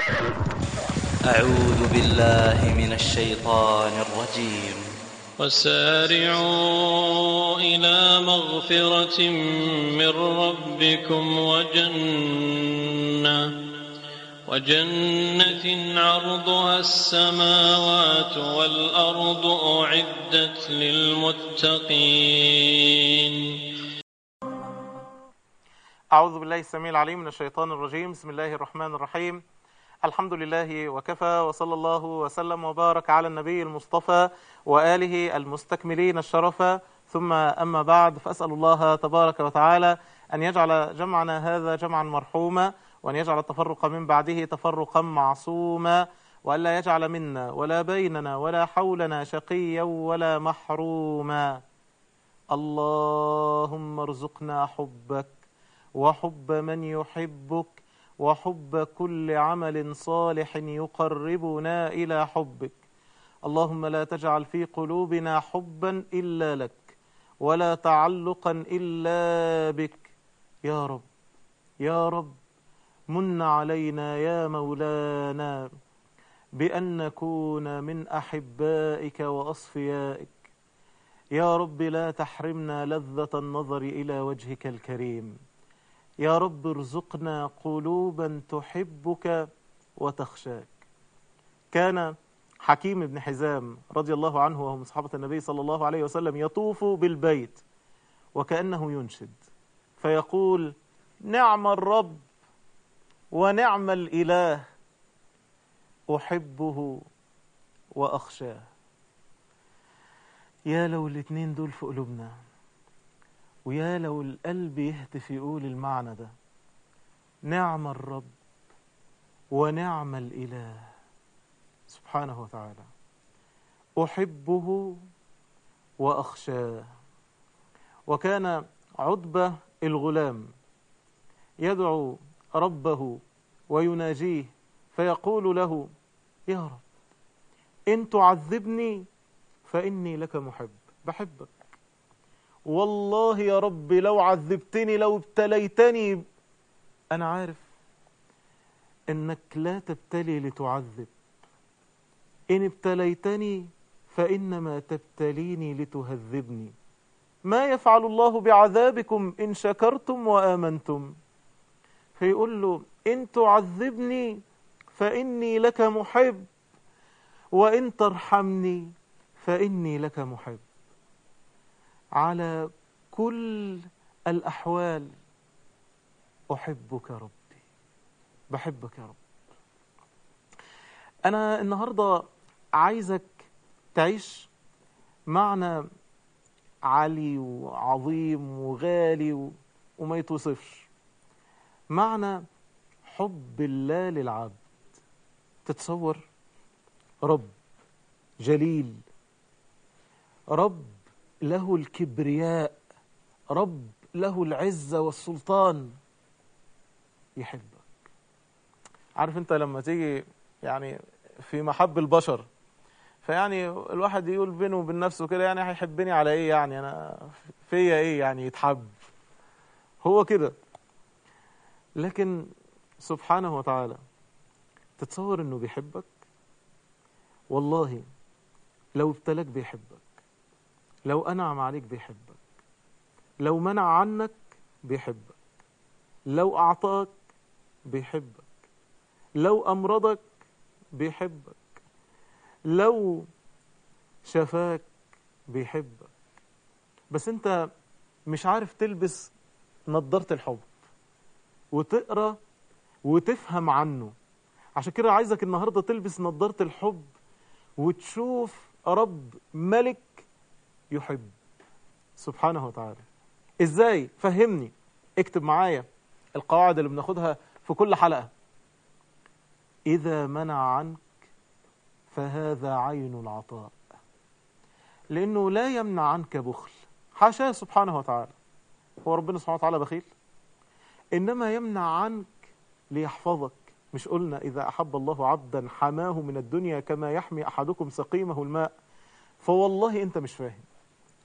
أعوذ بالله من الشيطان الرجيم وسارعوا إلى مغفرة من ربكم وجنة وجنة عرضها السماوات والأرض أعدت للمتقين أعوذ بالله السميع العليم من الشيطان الرجيم بسم الله الرحمن الرحيم الحمد لله وكفى وصلى الله وسلم وبارك على النبي المصطفى وآله المستكملين الشرفة ثم أما بعد فأسأل الله تبارك وتعالى أن يجعل جمعنا هذا جمعا مرحوما وأن يجعل التفرق من بعده تفرقا معصوما وألا يجعل منا ولا بيننا ولا حولنا شقيا ولا محروما اللهم ارزقنا حبك وحب من يحبك وحب كل عمل صالح يقربنا إلى حبك اللهم لا تجعل في قلوبنا حبا إلا لك ولا تعلقا إلا بك يا رب يا رب من علينا يا مولانا بأن نكون من أحبائك وأصفيائك يا رب لا تحرمنا لذة النظر إلى وجهك الكريم يا رب ارزقنا قلوبا تحبك وتخشاك كان حكيم بن حزام رضي الله عنه وهو من صحابة النبي صلى الله عليه وسلم يطوف بالبيت وكأنه ينشد فيقول نعم الرب ونعم الإله أحبه وأخشاه يا لو الاتنين دول في قلوبنا ويا لو القلب يهتف يقول المعنى ده نعم الرب ونعم الإله سبحانه وتعالى أحبه وأخشاه وكان عتبة الغلام يدعو ربه ويناجيه فيقول له يا رب إن تعذبني فإني لك محب بحبك والله يا رب لو عذبتني لو ابتليتني أنا عارف إنك لا تبتلي لتعذب إن ابتليتني فإنما تبتليني لتهذبني ما يفعل الله بعذابكم إن شكرتم وآمنتم فيقول له إن تعذبني فإني لك محب وإن ترحمني فإني لك محب على كل الأحوال أحبك ربي بحبك يا رب أنا النهاردة عايزك تعيش معنى عالي وعظيم وغالي و... وما يتوصفش معنى حب الله للعبد تتصور رب جليل رب له الكبرياء رب له العزة والسلطان يحبك عارف انت لما تيجي يعني في محب البشر فيعني الواحد يقول بينه وبين نفسه كده يعني هيحبني على ايه يعني انا فيا ايه يعني يتحب هو كده لكن سبحانه وتعالى تتصور انه بيحبك والله لو ابتلاك بيحبك لو أنعم عليك بيحبك لو منع عنك بيحبك لو أعطاك بيحبك لو أمرضك بيحبك لو شفاك بيحبك بس أنت مش عارف تلبس نظارة الحب وتقرأ وتفهم عنه عشان كده عايزك النهاردة تلبس نظارة الحب وتشوف رب ملك يحب سبحانه وتعالى ازاي فهمني اكتب معايا القواعد اللي بناخدها في كل حلقة إذا منع عنك فهذا عين العطاء لأنه لا يمنع عنك بخل حاشاه سبحانه وتعالى هو ربنا سبحانه وتعالى بخيل إنما يمنع عنك ليحفظك مش قلنا إذا أحب الله عبدا حماه من الدنيا كما يحمي أحدكم سقيمه الماء فوالله أنت مش فاهم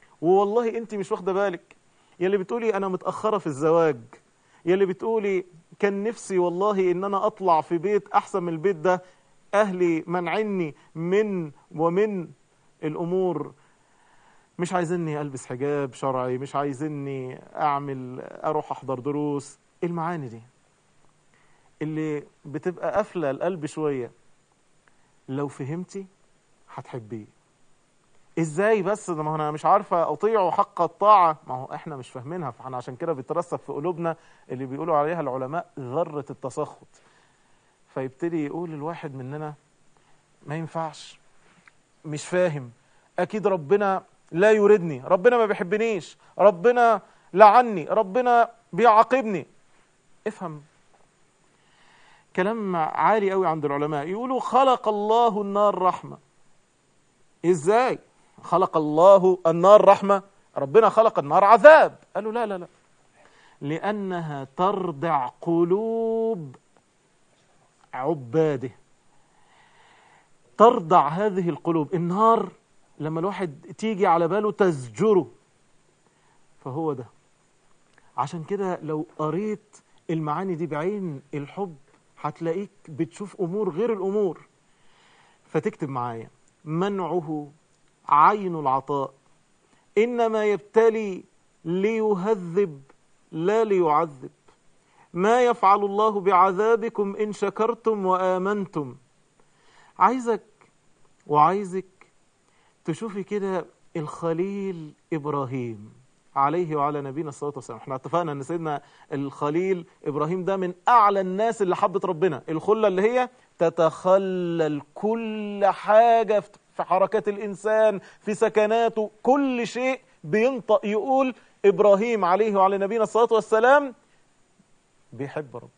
ووالله أنت مش واخدة بالك يلي بتقولي أنا متأخرة في الزواج يلي بتقولي كان نفسي والله ان انا اطلع في بيت احسن من البيت ده اهلي منعني من ومن الامور مش عايزيني البس حجاب شرعي مش عايزيني اعمل اروح احضر دروس المعاني دي اللي بتبقى قافله القلب شويه لو فهمتي هتحبيه ازاي بس ده ما هو انا مش عارفه اطيعه حق الطاعه ما هو احنا مش فاهمينها فاحنا عشان كده بيترسخ في قلوبنا اللي بيقولوا عليها العلماء ذره التسخط فيبتدي يقول الواحد مننا ما ينفعش مش فاهم اكيد ربنا لا يريدني ربنا ما بيحبنيش ربنا لعني ربنا بيعاقبني افهم كلام عالي قوي عند العلماء يقولوا خلق الله النار رحمه ازاي خلق الله النار رحمه ربنا خلق النار عذاب قالوا لا لا لا لانها تردع قلوب عباده ترضع هذه القلوب النار لما الواحد تيجي على باله تزجره فهو ده عشان كده لو قريت المعاني دي بعين الحب هتلاقيك بتشوف امور غير الامور فتكتب معايا منعه عين العطاء انما يبتلي ليهذب لا ليعذب ما يفعل الله بعذابكم ان شكرتم وامنتم عايزك وعايزك تشوفي كده الخليل ابراهيم عليه وعلى نبينا الصلاه والسلام احنا اتفقنا ان سيدنا الخليل ابراهيم ده من اعلى الناس اللي حبت ربنا الخله اللي هي تتخلل كل حاجه في حركات الانسان في سكناته كل شيء بينطق يقول ابراهيم عليه وعلى نبينا الصلاه والسلام بيحب رب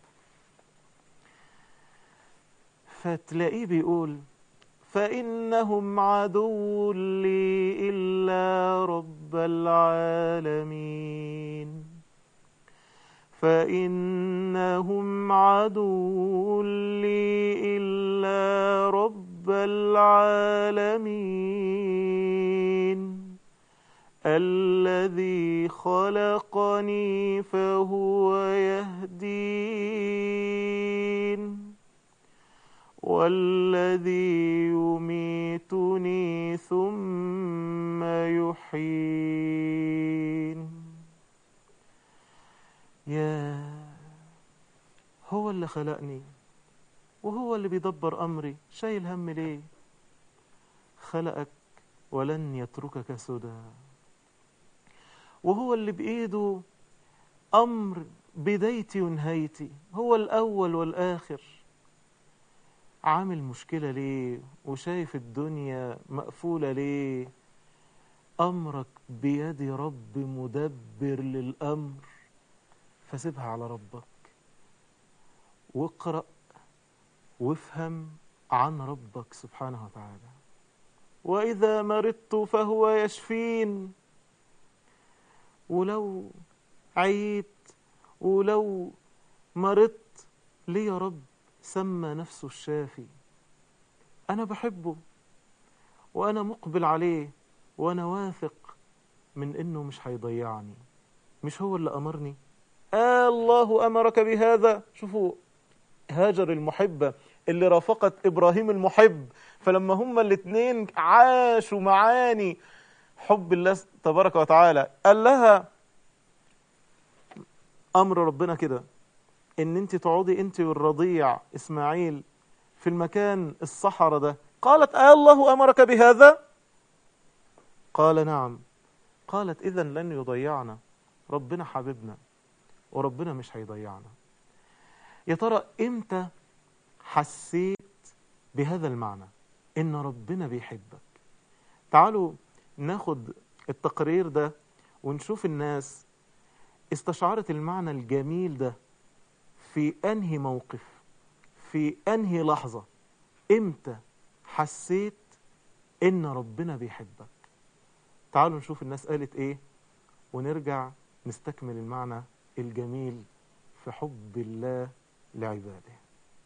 فتلاقيه بيقول فإنهم عدو لي إلا رب العالمين فإنهم عدو لي إلا رب العالمين الذي خلقني فهو يهدين والذي يميتني ثم يحيين يا هو اللي خلقني وهو اللي بيدبر أمري شايل هم ليه خلقك ولن يتركك سدى وهو اللي بإيده أمر بدايتي ونهايتي هو الأول والآخر عامل مشكلة ليه وشايف الدنيا مقفولة ليه أمرك بيد رب مدبر للأمر فسيبها على ربك واقرأ وافهم عن ربك سبحانه وتعالى وإذا مرضت فهو يشفين ولو عيت ولو مرضت ليه يا رب سمى نفسه الشافي أنا بحبه وأنا مقبل عليه وأنا واثق من إنه مش هيضيعني مش هو اللي أمرني آه الله أمرك بهذا شوفوا هاجر المحبة اللي رافقت إبراهيم المحب فلما هما الاثنين عاشوا معاني حب الله تبارك وتعالى قال لها أمر ربنا كده ان انت تقعدي انت والرضيع اسماعيل في المكان الصحراء ده قالت آه الله امرك بهذا قال نعم قالت اذا لن يضيعنا ربنا حبيبنا وربنا مش هيضيعنا يا ترى امتى حسيت بهذا المعنى ان ربنا بيحبك تعالوا ناخد التقرير ده ونشوف الناس استشعرت المعنى الجميل ده في انهي موقف في انهي لحظة امتى حسيت ان ربنا بيحبك تعالوا نشوف الناس قالت ايه ونرجع نستكمل المعنى الجميل في حب الله لعباده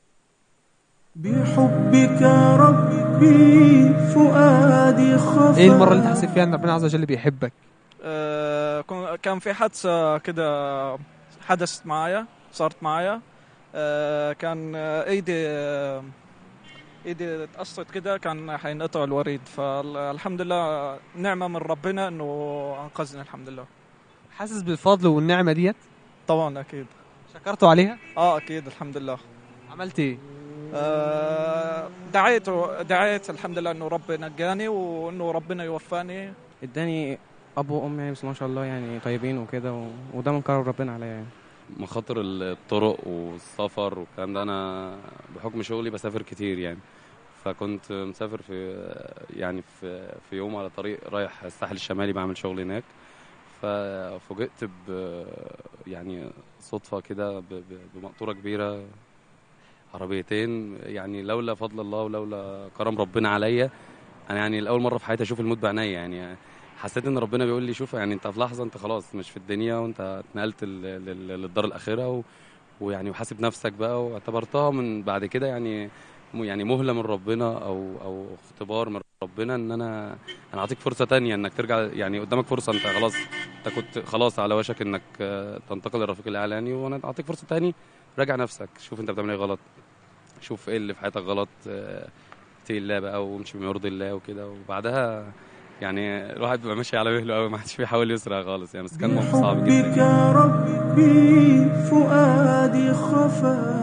بحبك ربي فؤادي خفى ايه المره اللي انت حسيت فيها ان ربنا عز وجل بيحبك آه، كان- كان في حادثة كده حدثت معايا صارت معايا آه، كان آه، ايدي آه، ايدي اتقصت كده كان حينقطع الوريد فالحمد لله نعمه من ربنا انه انقذني الحمد لله حاسس بالفضل والنعمه ديت طبعا اكيد شكرته عليها اه اكيد الحمد لله عملت ايه آه، دعيت دعيت الحمد لله انه ربي نجاني وانه ربنا يوفاني اداني اب وام يعني بس ما شاء الله يعني طيبين وكده و... وده من كرم ربنا عليا يعني مخاطر الطرق والسفر والكلام ده انا بحكم شغلي بسافر كتير يعني فكنت مسافر في يعني في في يوم على طريق رايح الساحل الشمالي بعمل شغل هناك ففوجئت ب يعني صدفه كده ب- ب- بمقطوره كبيره عربيتين يعني لولا فضل الله ولولا كرم ربنا عليا انا يعني لاول مره في حياتي اشوف الموت بعينيا يعني حسيت ان ربنا بيقول لي شوف يعني انت في لحظه انت خلاص مش في الدنيا وانت اتنقلت لل- لل- للدار الاخره و... ويعني وحاسب نفسك بقى واعتبرتها من بعد كده يعني م- يعني مهله من ربنا او او اختبار من ربنا ان انا انا اعطيك فرصه تانية انك ترجع يعني قدامك فرصه انت خلاص انت كنت خلاص على وشك انك آه، تنتقل للرفيق الاعلاني وانا اعطيك فرصه تاني راجع نفسك شوف انت بتعمل ايه غلط شوف ايه اللي في حياتك غلط آه، اتقي الله بقى وامشي بما يرضي الله وكده وبعدها يعني الواحد بيبقى ماشي على مهله قوي ما حدش بيحاول يسرع خالص يعني بس كان موقف صعب جدا بحبك ربي فؤادي خفا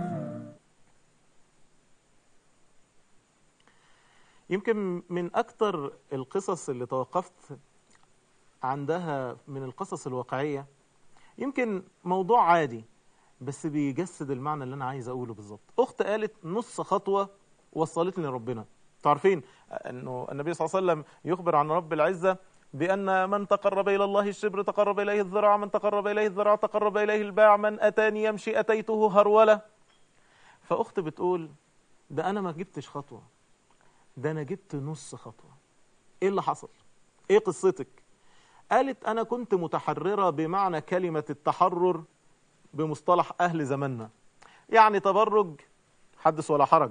يمكن من أكتر القصص اللي توقفت عندها من القصص الواقعية يمكن موضوع عادي بس بيجسد المعنى اللي أنا عايز أقوله بالظبط أخت قالت نص خطوة وصلتني لربنا تعرفين أنه النبي صلى الله عليه وسلم يخبر عن رب العزة بأن من تقرب إلى الله الشبر تقرب إليه الذراع من تقرب إليه الذراع تقرب إليه الباع من أتاني يمشي أتيته هرولة فأخت بتقول ده أنا ما جبتش خطوة ده انا جبت نص خطوه ايه اللي حصل ايه قصتك قالت انا كنت متحرره بمعنى كلمه التحرر بمصطلح اهل زماننا يعني تبرج حدث ولا حرج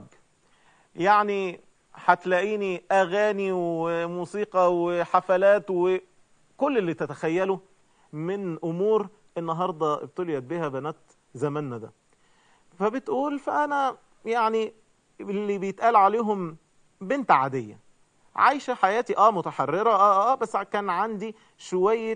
يعني هتلاقيني اغاني وموسيقى وحفلات وكل اللي تتخيله من امور النهارده ابتليت بها بنات زماننا ده فبتقول فانا يعني اللي بيتقال عليهم بنت عادية عايشة حياتي اه متحررة اه اه بس كان عندي شوية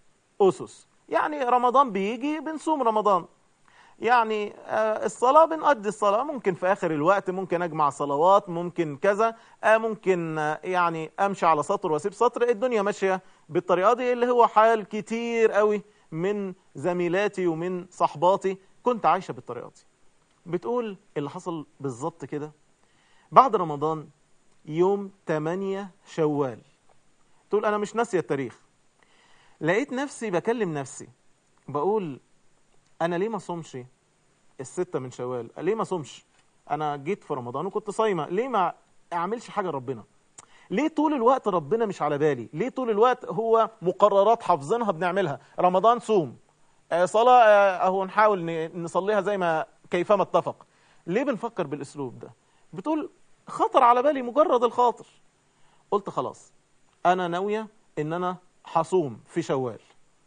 أسس يعني رمضان بيجي بنصوم رمضان يعني آه الصلاة بنقضي الصلاة ممكن في آخر الوقت ممكن أجمع صلوات ممكن كذا آه ممكن آه يعني أمشي على سطر وأسيب سطر الدنيا ماشية بالطريقة دي اللي هو حال كتير قوي من زميلاتي ومن صحباتي كنت عايشة بالطريقة دي بتقول اللي حصل بالظبط كده بعد رمضان يوم 8 شوال تقول انا مش ناسيه التاريخ لقيت نفسي بكلم نفسي بقول انا ليه ما صومش الستة من شوال ليه ما صومش انا جيت في رمضان وكنت صايمه ليه ما اعملش حاجه لربنا ليه طول الوقت ربنا مش على بالي ليه طول الوقت هو مقررات حافظينها بنعملها رمضان صوم آه، صلاه آه، اهو نحاول ن- نصليها زي ما كيفما اتفق ليه بنفكر بالاسلوب ده بتقول خطر على بالي مجرد الخاطر قلت خلاص انا ناويه ان انا هصوم في شوال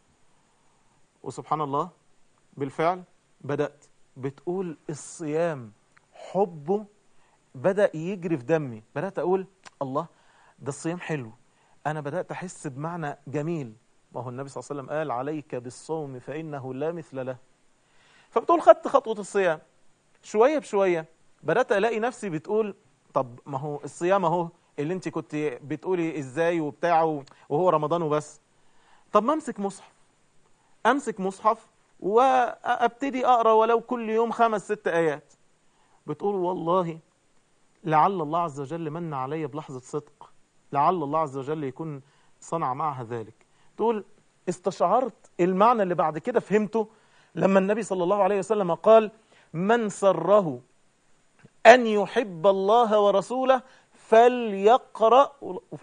وسبحان الله بالفعل بدات بتقول الصيام حبه بدا يجري في دمي بدات اقول الله ده الصيام حلو انا بدات احس بمعنى جميل ما هو النبي صلى الله عليه وسلم قال عليك بالصوم فانه لا مثل له فبتقول خدت خطوه الصيام شويه بشويه بدات الاقي نفسي بتقول طب ما هو الصيام اهو اللي انت كنت بتقولي ازاي وبتاع وهو رمضان وبس طب ما امسك مصحف امسك مصحف وابتدي اقرا ولو كل يوم خمس ست ايات بتقول والله لعل الله عز وجل من علي بلحظه صدق لعل الله عز وجل يكون صنع معها ذلك تقول استشعرت المعنى اللي بعد كده فهمته لما النبي صلى الله عليه وسلم قال من سره أن يحب الله ورسوله فليقرأ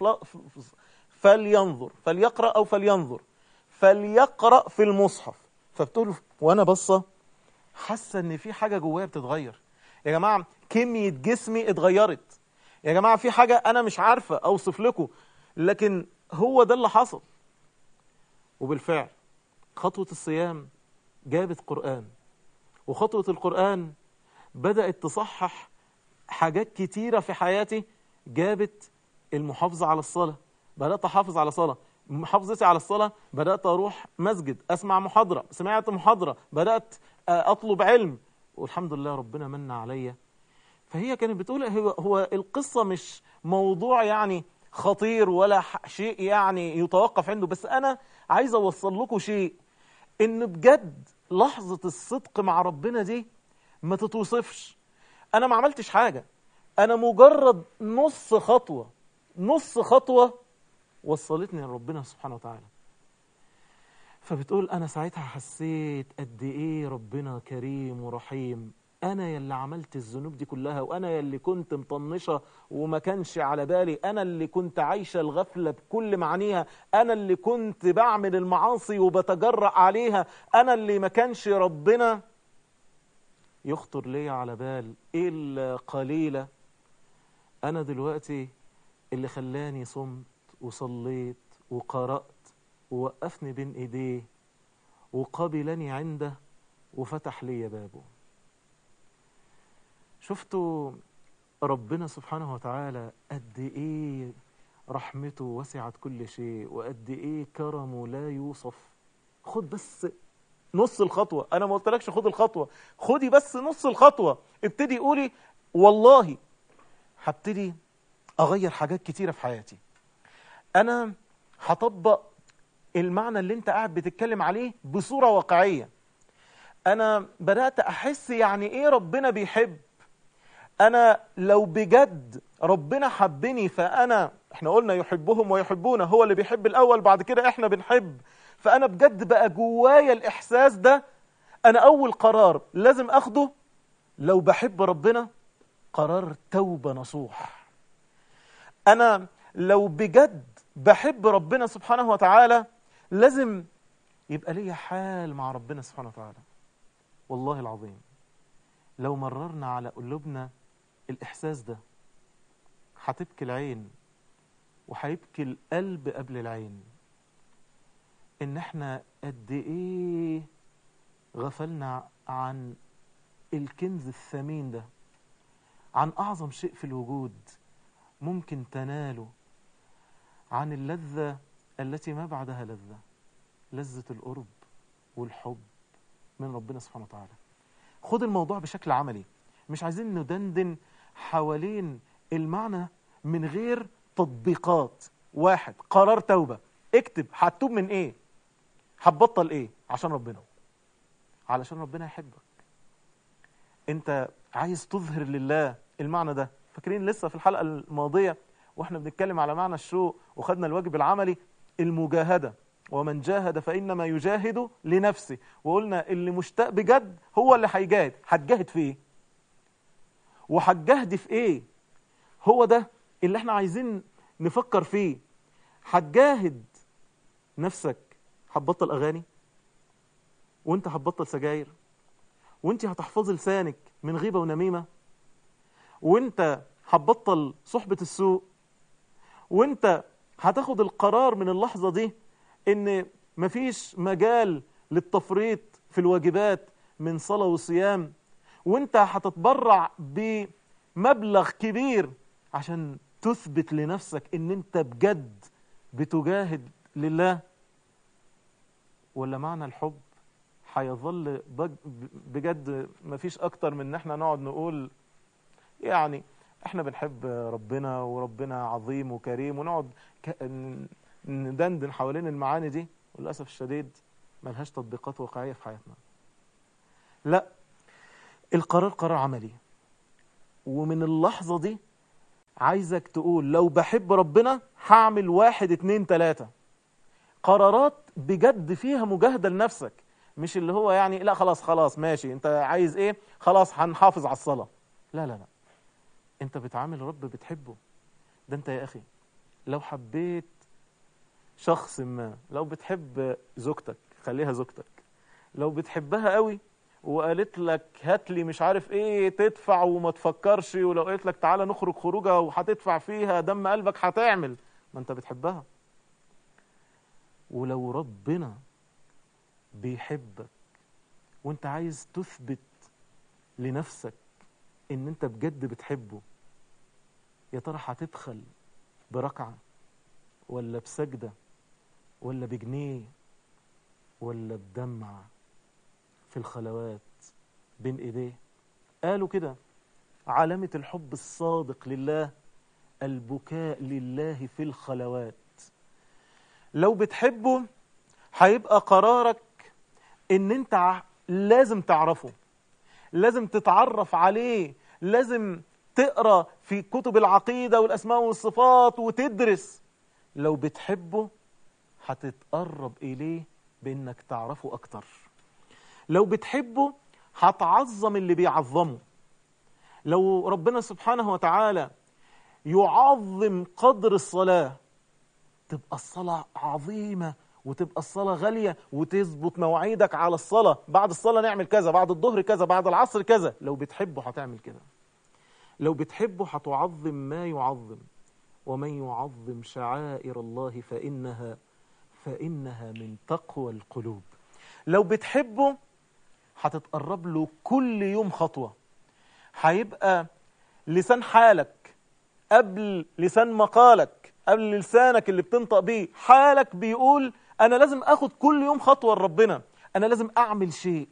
فلينظر فليقرأ أو فلينظر فليقرأ في المصحف فبتقول وأنا بصة حاسة إن في حاجة جوايا بتتغير يا جماعة كمية جسمي اتغيرت يا جماعة في حاجة أنا مش عارفة أوصف لكم لكن هو ده اللي حصل وبالفعل خطوة الصيام جابت قرآن وخطوة القرآن بدأت تصحح حاجات كتيرة في حياتي جابت المحافظة على الصلاة بدأت أحافظ على صلاة محافظتي على الصلاة بدأت أروح مسجد أسمع محاضرة سمعت محاضرة بدأت آه، أطلب علم والحمد لله ربنا من عليا فهي كانت بتقول هو, هو القصة مش موضوع يعني خطير ولا ح- شيء يعني يتوقف عنده بس أنا عايز أوصل لكم شيء إن بجد لحظة الصدق مع ربنا دي ما تتوصفش أنا ما عملتش حاجة أنا مجرد نص خطوة نص خطوة وصلتني لربنا سبحانه وتعالى فبتقول أنا ساعتها حسيت قد إيه ربنا كريم ورحيم أنا يلي عملت الذنوب دي كلها وأنا يلي كنت مطنشة وما كانش على بالي أنا اللي كنت عايشة الغفلة بكل معانيها أنا اللي كنت بعمل المعاصي وبتجرأ عليها أنا اللي ما كانش ربنا يخطر لي على بال إلا قليلة أنا دلوقتي اللي خلاني صمت وصليت وقرأت ووقفني بين إيديه وقبلني عنده وفتح لي بابه شفتوا ربنا سبحانه وتعالى قد إيه رحمته وسعت كل شيء وقد إيه كرمه لا يوصف خد بس نص الخطوة أنا ما قلتلكش خد الخطوة خدي بس نص الخطوة ابتدي قولي والله هبتدي أغير حاجات كتيرة في حياتي أنا هطبق المعنى اللي أنت قاعد بتتكلم عليه بصورة واقعية أنا بدأت أحس يعني إيه ربنا بيحب أنا لو بجد ربنا حبني فأنا إحنا قلنا يحبهم ويحبونه هو اللي بيحب الأول بعد كده إحنا بنحب فأنا بجد بقى جوايا الإحساس ده أنا أول قرار لازم أخده لو بحب ربنا قرار توبة نصوح أنا لو بجد بحب ربنا سبحانه وتعالى لازم يبقى ليا حال مع ربنا سبحانه وتعالى والله العظيم لو مررنا على قلوبنا الإحساس ده هتبكي العين وهيبكي القلب قبل العين إن احنا قد إيه غفلنا عن الكنز الثمين ده عن أعظم شيء في الوجود ممكن تناله عن اللذة التي ما بعدها لذة لذة القرب والحب من ربنا سبحانه وتعالى خد الموضوع بشكل عملي مش عايزين ندندن حوالين المعنى من غير تطبيقات واحد قرار توبة اكتب هتوب من ايه هتبطل ايه عشان ربنا علشان ربنا يحبك انت عايز تظهر لله المعنى ده فاكرين لسه في الحلقة الماضية واحنا بنتكلم على معنى الشوق وخدنا الواجب العملي المجاهدة ومن جاهد فإنما يجاهد لنفسه وقلنا اللي مشتاق بجد هو اللي هيجاهد هتجاهد في ايه وهتجاهد في ايه هو ده اللي احنا عايزين نفكر فيه هتجاهد نفسك هتبطل اغاني وانت هتبطل سجاير وانت هتحفظي لسانك من غيبة ونميمة وانت هتبطل صحبة السوء وانت هتاخد القرار من اللحظة دي ان مفيش مجال للتفريط في الواجبات من صلاة وصيام وانت هتتبرع بمبلغ كبير عشان تثبت لنفسك ان انت بجد بتجاهد لله ولا معنى الحب هيظل بج- بجد مفيش اكتر من ان احنا نقعد نقول يعني احنا بنحب ربنا وربنا عظيم وكريم ونقعد ك- ن- ندندن حوالين المعاني دي وللاسف الشديد ملهاش تطبيقات واقعيه في حياتنا لا القرار قرار عملي ومن اللحظه دي عايزك تقول لو بحب ربنا هعمل واحد اتنين تلاته قرارات بجد فيها مجاهده لنفسك مش اللي هو يعني لا خلاص خلاص ماشي انت عايز ايه خلاص هنحافظ على الصلاه لا لا لا انت بتعامل رب بتحبه ده انت يا اخي لو حبيت شخص ما لو بتحب زوجتك خليها زوجتك لو بتحبها قوي وقالت لك هات لي مش عارف ايه تدفع وما تفكرش ولو قالت لك تعالى نخرج خروجه وهتدفع فيها دم قلبك هتعمل ما انت بتحبها ولو ربنا بيحبك وانت عايز تثبت لنفسك ان انت بجد بتحبه يا ترى هتبخل بركعة ولا بسجدة ولا بجنيه ولا بدمع في الخلوات بين ايديه قالوا كده علامة الحب الصادق لله البكاء لله في الخلوات لو بتحبه هيبقى قرارك ان انت ع- لازم تعرفه لازم تتعرف عليه لازم تقرا في كتب العقيده والاسماء والصفات وتدرس لو بتحبه هتتقرب اليه بانك تعرفه اكتر لو بتحبه هتعظم اللي بيعظمه لو ربنا سبحانه وتعالى يعظم قدر الصلاه تبقى الصلاة عظيمة وتبقى الصلاة غالية وتظبط مواعيدك على الصلاة بعد الصلاة نعمل كذا بعد الظهر كذا بعد العصر كذا لو بتحبه هتعمل كده لو بتحبه هتعظم ما يعظم ومن يعظم شعائر الله فإنها فإنها من تقوى القلوب لو بتحبه هتتقرب له كل يوم خطوة هيبقى لسان حالك قبل لسان مقالك قبل لسانك اللي بتنطق بيه حالك بيقول انا لازم اخد كل يوم خطوه لربنا انا لازم اعمل شيء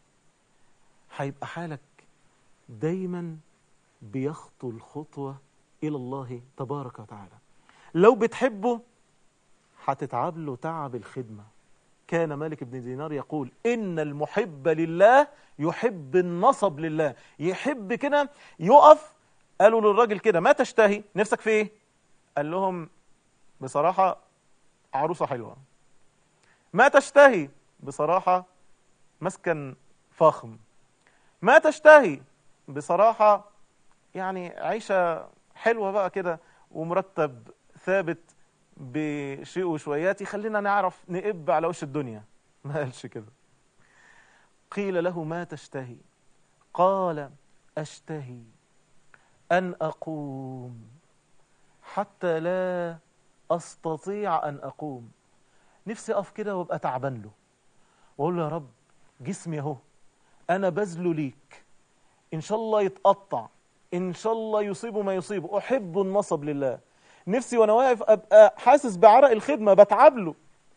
هيبقى حالك دايما بيخطو الخطوه الى الله تبارك وتعالى لو بتحبه هتتعب له تعب الخدمه كان مالك بن دينار يقول ان المحب لله يحب النصب لله يحب كده يقف قالوا للراجل كده ما تشتهي نفسك في ايه قال لهم بصراحة عروسة حلوة ما تشتهي بصراحة مسكن فخم ما تشتهي بصراحة يعني عيشة حلوة بقى كده ومرتب ثابت بشيء وشويات يخلينا نعرف نقب على وش الدنيا ما قالش كده قيل له ما تشتهي قال أشتهي أن أقوم حتى لا أستطيع أن أقوم نفسي أقف كده وأبقى تعبان له وأقول له يا رب جسمي أهو أنا بذله ليك إن شاء الله يتقطع إن شاء الله يصيبه ما يصيبه أحب النصب لله نفسي وأنا واقف أبقى حاسس بعرق الخدمة بتعب له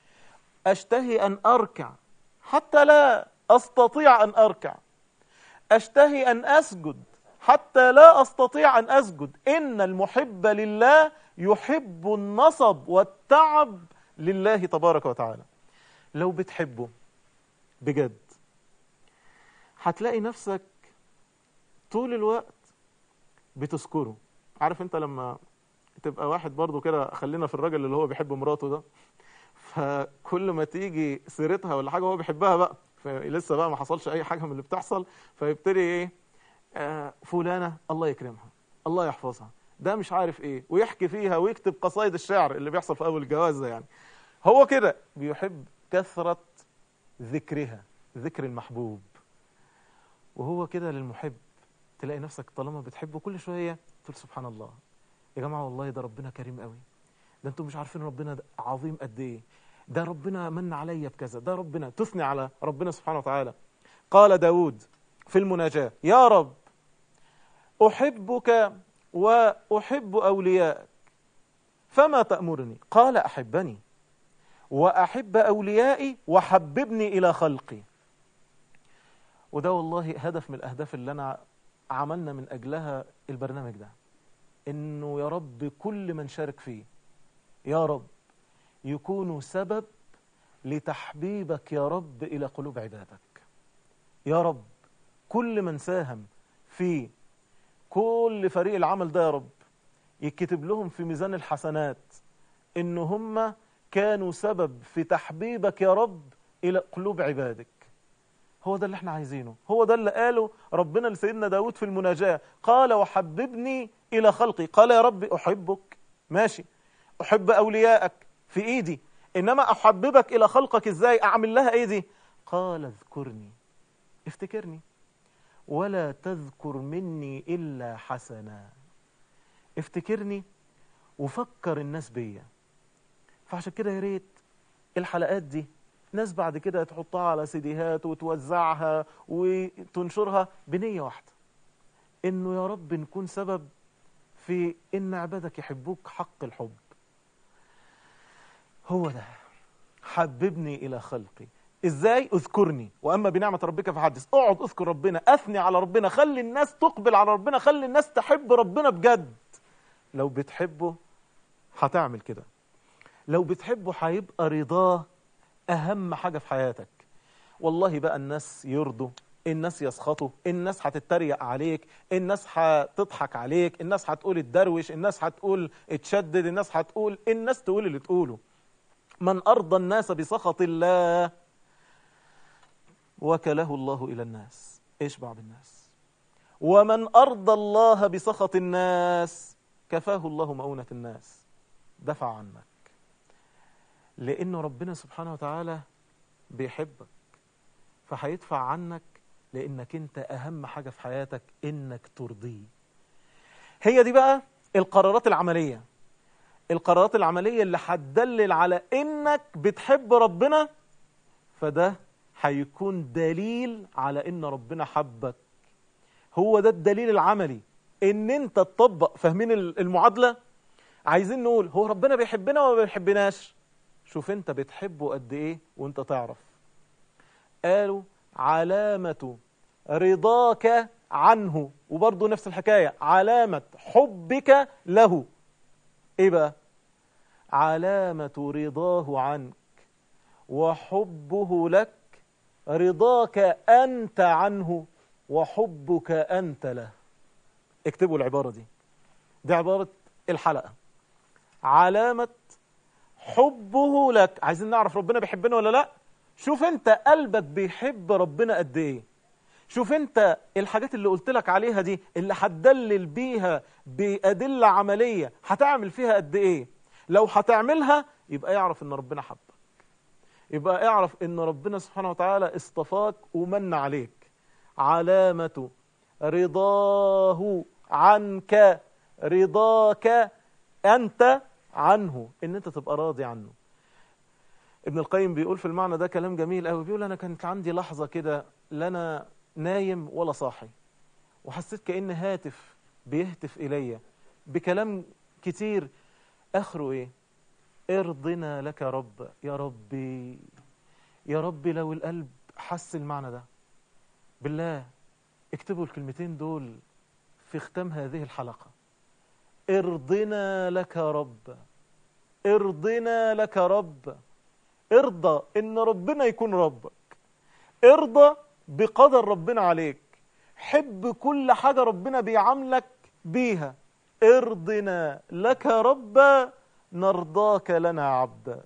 أشتهي أن أركع حتى لا أستطيع أن أركع أشتهي أن أسجد حتى لا أستطيع أن أسجد إن المحب لله يحب النصب والتعب لله تبارك وتعالى لو بتحبه بجد هتلاقي نفسك طول الوقت بتذكره عارف انت لما تبقى واحد برضو كده خلينا في الراجل اللي هو بيحب مراته ده فكل ما تيجي سيرتها ولا حاجه هو بيحبها بقى لسه بقى ما حصلش اي حاجه من اللي بتحصل فيبتدي ايه آه فلانه الله يكرمها الله يحفظها ده مش عارف ايه ويحكي فيها ويكتب قصايد الشعر اللي بيحصل في اول الجواز ده يعني هو كده بيحب كثره ذكرها ذكر المحبوب وهو كده للمحب تلاقي نفسك طالما بتحبه كل شويه تقول سبحان الله يا جماعه والله ده ربنا كريم قوي ده انتم مش عارفين ربنا ده عظيم قد ايه ده ربنا من عليا بكذا ده ربنا تثني على ربنا سبحانه وتعالى قال داود في المناجاة يا رب أحبك وأحب أوليائك فما تأمرني قال أحبني وأحب أوليائي وحببني إلى خلقي وده والله هدف من الأهداف اللي أنا عملنا من أجلها البرنامج ده إنه يا رب كل من شارك فيه يا رب يكونوا سبب لتحبيبك يا رب إلى قلوب عبادك يا رب كل من ساهم في كل فريق العمل ده يا رب يكتب لهم في ميزان الحسنات إن هم كانوا سبب في تحبيبك يا رب إلى قلوب عبادك هو ده اللي احنا عايزينه هو ده اللي قاله ربنا لسيدنا داود في المناجاة قال وحببني إلى خلقي قال يا رب أحبك ماشي أحب أوليائك في إيدي إنما أحببك إلى خلقك إزاي أعمل لها إيه دي قال اذكرني افتكرني ولا تذكر مني إلا حسنا افتكرني وفكر الناس بيا فعشان كده يا ريت الحلقات دي ناس بعد كده تحطها على سيديهات وتوزعها وتنشرها بنية واحدة انه يا رب نكون سبب في ان عبادك يحبوك حق الحب هو ده حببني الى خلقي ازاي اذكرني واما بنعمه ربك فحدث اقعد اذكر ربنا اثني على ربنا خلي الناس تقبل على ربنا خلي الناس تحب ربنا بجد لو بتحبه هتعمل كده لو بتحبه هيبقى رضاه اهم حاجه في حياتك والله بقى الناس يرضوا الناس يسخطوا الناس هتتريق عليك الناس هتضحك عليك الناس هتقول اتدروش الناس هتقول اتشدد الناس هتقول الناس تقول اللي تقوله من أرضى الناس بسخط الله وكله الله إلى الناس اشبع بالناس ومن أرضى الله بسخط الناس كفاه الله مؤونة الناس دفع عنك لأنه ربنا سبحانه وتعالى بيحبك فهيدفع عنك لأنك أنت أهم حاجة في حياتك إنك ترضيه هي دي بقى القرارات العملية القرارات العملية اللي هتدلل على إنك بتحب ربنا فده هيكون دليل على إن ربنا حبك هو ده الدليل العملي إن أنت تطبق فاهمين المعادلة عايزين نقول هو ربنا بيحبنا ولا ما بيحبناش شوف أنت بتحبه قد إيه وأنت تعرف قالوا علامة رضاك عنه وبرضه نفس الحكاية علامة حبك له ايه بقى علامة رضاه عنك وحبه لك رضاك أنت عنه وحبك أنت له اكتبوا العبارة دي دي عبارة الحلقة علامة حبه لك عايزين نعرف ربنا بيحبنا ولا لا شوف انت قلبك بيحب ربنا قد ايه شوف انت الحاجات اللي قلت لك عليها دي اللي هتدلل بيها بأدلة عملية هتعمل فيها قد ايه لو هتعملها يبقى يعرف ان ربنا حبك يبقى اعرف ان ربنا سبحانه وتعالى اصطفاك ومن عليك علامة رضاه عنك رضاك أنت عنه ان انت تبقى راضي عنه ابن القيم بيقول في المعنى ده كلام جميل قوي بيقول انا كانت عندي لحظة كده لا انا نايم ولا صاحي وحسيت كأن هاتف بيهتف إلي بكلام كتير آخره إيه ارضنا لك يا رب يا ربي يا ربي لو القلب حس المعنى ده بالله اكتبوا الكلمتين دول في ختام هذه الحلقة ارضنا لك يا رب ارضنا لك يا رب ارضى ان ربنا يكون ربك ارضى بقدر ربنا عليك حب كل حاجة ربنا بيعاملك بيها ارضنا لك رب نرضاك لنا عبدا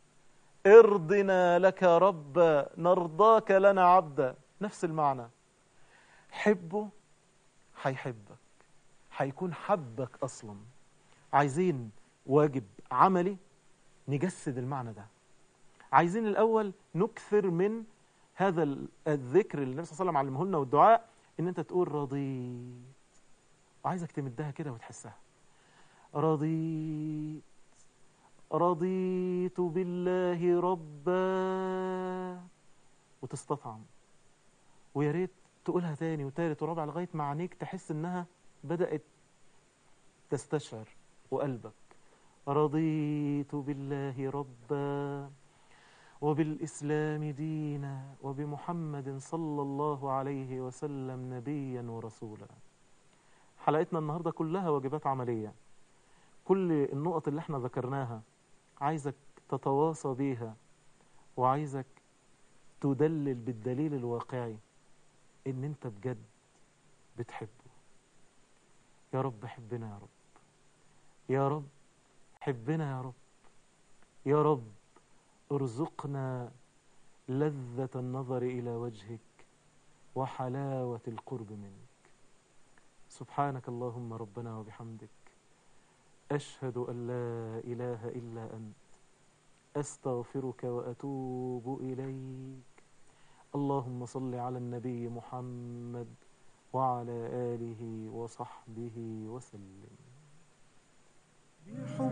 ارضنا لك رب نرضاك لنا عبدا نفس المعنى حبه هيحبك هيكون حبك أصلا عايزين واجب عملي نجسد المعنى ده عايزين الأول نكثر من هذا الذكر اللي النبي صلى الله عليه وسلم علمه لنا والدعاء ان انت تقول رضيت وعايزك تمدها كده وتحسها رضيت رضيت بالله ربا وتستطعم ويا ريت تقولها تاني وتالت ورابع لغايه ما عينيك تحس انها بدات تستشعر وقلبك رضيت بالله ربا وبالإسلام دينا وبمحمد صلى الله عليه وسلم نبيا ورسولا حلقتنا النهاردة كلها واجبات عملية كل النقط اللي احنا ذكرناها عايزك تتواصى بيها وعايزك تدلل بالدليل الواقعي ان انت بجد بتحبه يا رب حبنا يا رب يا رب حبنا يا رب يا رب ارزقنا لذة النظر إلى وجهك وحلاوة القرب منك سبحانك اللهم ربنا وبحمدك أشهد أن لا إله إلا أنت أستغفرك وأتوب إليك اللهم صل على النبي محمد وعلى آله وصحبه وسلم